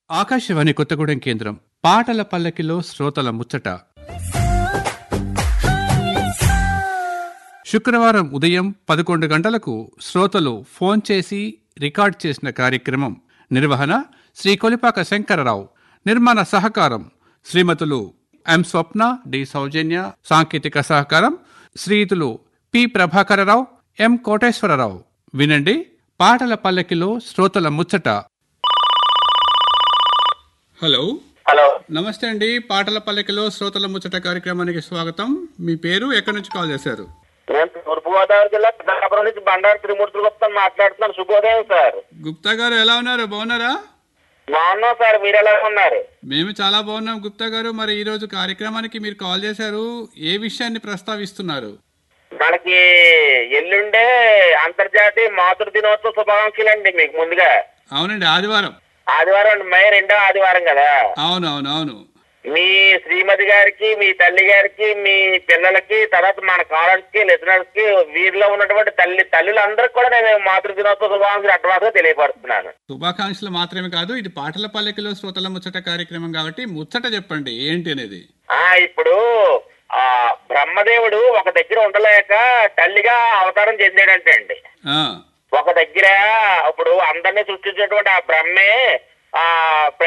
ఆకాశవాణి కొత్తగూడెం కేంద్రం పాటల పల్లకిలో శ్రోతల ముచ్చట శుక్రవారం ఉదయం పదకొండు గంటలకు శ్రోతలు ఫోన్ చేసి రికార్డ్ చేసిన కార్యక్రమం నిర్వహణ శ్రీ కొలిపాక శంకరరావు నిర్మాణ సహకారం శ్రీమతులు ఎం స్వప్న డి సౌజన్య సాంకేతిక సహకారం శ్రీయుతులు పి ప్రభాకరరావు ఎం కోటేశ్వరరావు వినండి పాటల పల్లకిలో శ్రోతల ముచ్చట హలో హలో నమస్తే అండి పాటల పల్లకిలో శ్రోతల ముచ్చట కార్యక్రమానికి స్వాగతం మీ పేరు ఎక్కడి నుంచి కాల్ చేశారు నేను తూర్పుగోదావరి జిల్లా పెద్దాపురం నుంచి బండారు త్రిమూర్తులు గుప్తా మాట్లాడుతున్నాను శుభోదయం సార్ గుప్తా గారు ఎలా ఉన్నారు బాగున్నారా బాగున్నాం సార్ మీరు ఎలా ఉన్నారు మేము చాలా బాగున్నాం గుప్తా గారు మరి ఈ రోజు కార్యక్రమానికి మీరు కాల్ చేశారు ఏ విషయాన్ని ప్రస్తావిస్తున్నారు మనకి ఎల్లుండే అంతర్జాతీయ మాతృ దినోత్సవ శుభాకాంక్షలు అండి మీకు ముందుగా అవునండి ఆదివారం ఆదివారం అండి మే రెండో ఆదివారం కదా అవును అవును అవును మీ శ్రీమతి గారికి మీ తల్లి గారికి మీ పిల్లలకి తర్వాత మన కాలర్స్ కి లిసనర్స్ కి వీరిలో ఉన్నటువంటి తల్లి తల్లులందరికీ కూడా నేను మాతృ దినోత్సవ శుభాకాంక్షలు అడ్వాన్స్ తెలియపరుస్తున్నాను శుభాకాంక్షలు మాత్రమే కాదు ఇది పాటల పల్లకిలో శ్రోతల ముచ్చట కార్యక్రమం కాబట్టి ముచ్చట చెప్పండి ఏంటి అనేది ఆ ఇప్పుడు ఆ బ్రహ్మదేవుడు ఒక దగ్గర ఉండలేక తల్లిగా అవతారం చెందాడంటే అండి ఆ, ఒక దగ్గర ఇప్పుడు అందరినీ సృష్టించినటువంటి ఆ బ్రహ్మే ఆ